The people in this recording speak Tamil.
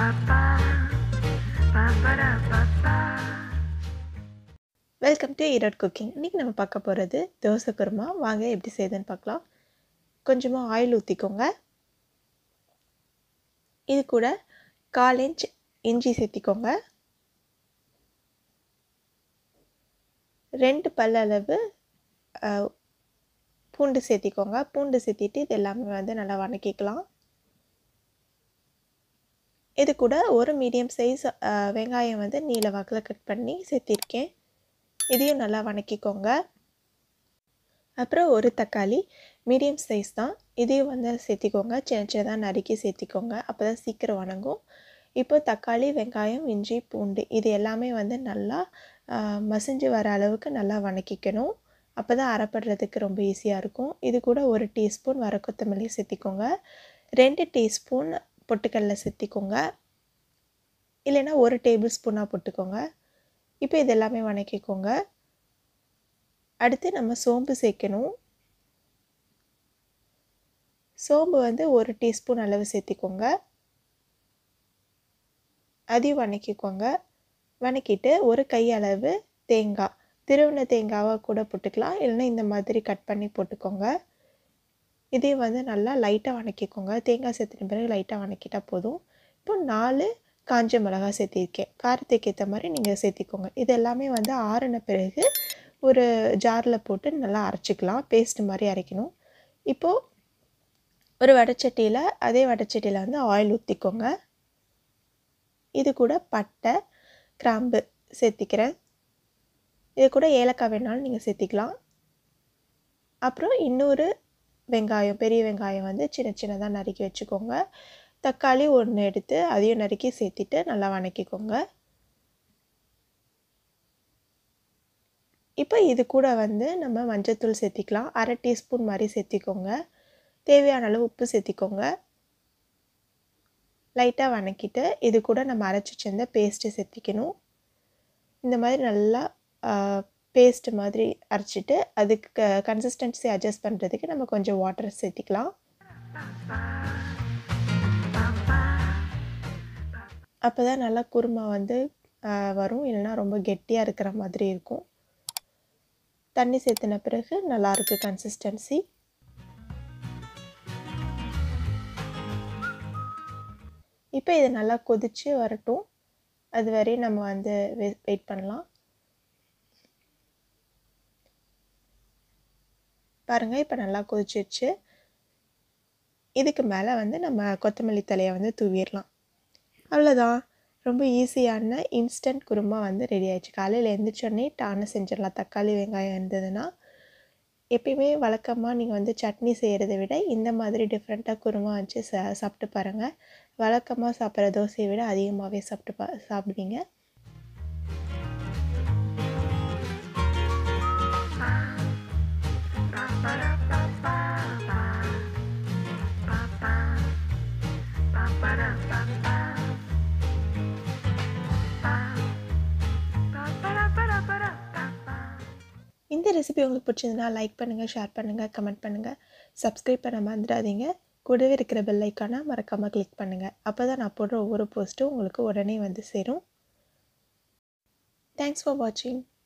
வெல்கம் டு ஈரோட் குக்கிங் இன்றைக்கி நம்ம பார்க்க போகிறது தோசை குருமா வாங்க எப்படி செய்யுதுன்னு பார்க்கலாம் கொஞ்சமாக ஆயில் ஊற்றிக்கோங்க இது கூட கால் இன்ச் இஞ்சி சேர்த்திக்கோங்க ரெண்டு பல்ல அளவு அஹ், பூண்டு சேர்த்திக்கோங்க பூண்டு சேர்த்திட்டு இது எல்லாமே வந்து நல்லா வதக்கிக்கலாம் இது கூட ஒரு மீடியம் சைஸ் வெங்காயம் வந்து நீல வாக்கில் கட் பண்ணி சேர்த்திருக்கேன் இதையும் நல்லா வதக்கிக்கோங்க அப்புறம் ஒரு தக்காளி மீடியம் சைஸ் தான் இதையும் வந்து சேர்த்திக்கோங்க சின்ன சின்னதாக நறுக்கி சேர்த்திக்கோங்க அப்போ தான் சீக்கிரம் வணங்கும் இப்போ தக்காளி வெங்காயம் இஞ்சி பூண்டு இது எல்லாமே வந்து நல்லா ஆஹ், மசிஞ்சு வர அளவுக்கு நல்லா வதக்கிக்கணும் அப்போ தான் அரைப்படுறதுக்கு ரொம்ப ஈஸியாக இருக்கும் இது கூட ஒரு டீஸ்பூன் வர கொத்தமல்லி சேர்த்திக்கோங்க ரெண்டு டீஸ்பூன் பொட்டுக்கடலை சேர்த்திக்கோங்க இல்லைன்னா ஒரு டேபிள் ஸ்பூனாக போட்டுக்கோங்க இப்போ இது எல்லாமே வதக்கிக்கோங்க அடுத்து நம்ம சோம்பு சேர்க்கணும் சோம்பு வந்து ஒரு டீஸ்பூன் அளவு சேர்த்திக்கோங்க அதையும் வதக்கிக்கோங்க வதக்கிட்டு ஒரு கை அளவு தேங்காய் திருவின தேங்காவாக கூட போட்டுக்கலாம் இல்லைன்னா இந்த மாதிரி கட் பண்ணி போட்டுக்கோங்க இதையும் வந்து நல்லா லைட்டாக வதக்கிக்கோங்க தேங்காய் சேர்த்துன பிறகு லைட்டாக வதக்கிட்டா போதும் இப்போ நாலு காஞ்ச மிளகாய் சேர்த்திருக்கேன் காரத்துக்கு ஏற்ற மாதிரி நீங்கள் சேர்த்திக்கோங்க இது எல்லாமே வந்து ஆறின பிறகு ஒரு ஜாரில் போட்டு நல்லா அரைச்சிக்கலாம் பேஸ்ட் மாதிரி அரைக்கணும் இப்போது ஒரு வடைச்சட்டியில் அதே வடைச்சட்டியில் வந்து ஆயில் ஊற்றிக்கோங்க இது கூட பட்டை கிராம்பு சேர்த்திக்கிறேன் இது கூட ஏலக்காய் வேணாலும் நீங்கள் சேர்த்திக்கலாம் அப்புறம் இன்னொரு வெங்காயம் பெரிய வெங்காயம் வந்து சின்ன சின்னதாக நறுக்கி வச்சுக்கோங்க தக்காளி ஒன்று எடுத்து அதையும் நறுக்கி சேர்த்திட்டு நல்லா வதக்கிக்கோங்க இப்போ இது கூட வந்து நம்ம மஞ்சத்தூள் சேர்த்திக்கலாம் அரை டீஸ்பூன் மாதிரி சேர்த்திக்கோங்க தேவையான அளவு உப்பு சேர்த்திக்கோங்க லைட்டாக வதக்கிட்டு இது கூட நம்ம அரைச்சி வச்சிருந்த பேஸ்ட்டு சேர்த்திக்கணும் இந்த மாதிரி நல்லா பேஸ்ட் மாதிரி அரைச்சிட்டு அதுக்கு கன்சிஸ்டன்சி அட்ஜஸ்ட் பண்ணுறதுக்கு நம்ம கொஞ்சம் வாட்டர் சேர்த்திக்கலாம் அப்போ தான் நல்லா குருமா வந்து ஆஹ், வரும் இல்லைன்னா ரொம்ப கெட்டியாக இருக்கிற மாதிரி இருக்கும் தண்ணி சேர்த்துன பிறகு நல்லா இருக்கு கன்சிஸ்டன்சி இப்போ இது நல்லா கொதிச்சு வரட்டும் அது வரையும் நம்ம வந்து வெயிட் பண்ணலாம் பாருங்கள் இப்போ நல்லா கொதிச்சிருச்சு இதுக்கு மேலே வந்து நம்ம கொத்தமல்லி தலையை வந்து தூவிடலாம் அவ்வளோதான் ரொம்ப ஈஸியான இன்ஸ்டன்ட் குருமா வந்து ரெடி ஆயிடுச்சு காலையில் எழுந்திரிச்சோடனே டான செஞ்சிடலாம் தக்காளி வெங்காயம் இருந்ததுன்னா எப்பயுமே வழக்கமாக நீங்கள் வந்து சட்னி செய்கிறத விட இந்த மாதிரி டிஃப்ரெண்ட்டாக குருமா வச்சு சா சாப்பிட்டு பாருங்கள் வழக்கமாக சாப்பிட்ற தோசையை விட அதிகமாகவே சாப்பிட்டு பா சாப்பிடுவீங்க இந்த ரெசிபி உங்களுக்கு பிடிச்சிருந்தா லைக் பண்ணுங்கள் ஷேர் பண்ணுங்கள் கமெண்ட் பண்ணுங்கள் சப்ஸ்கிரைப் பண்ண மறந்துடாதீங்க கூடவே இருக்கிற பெல் ஐக்கானை மறக்காமல் கிளிக் பண்ணுங்கள் அப்போ தான் நான் போடுற ஒவ்வொரு போஸ்ட்டும் உங்களுக்கு உடனே வந்து சேரும் தேங்க்ஸ் ஃபார் வாட்சிங்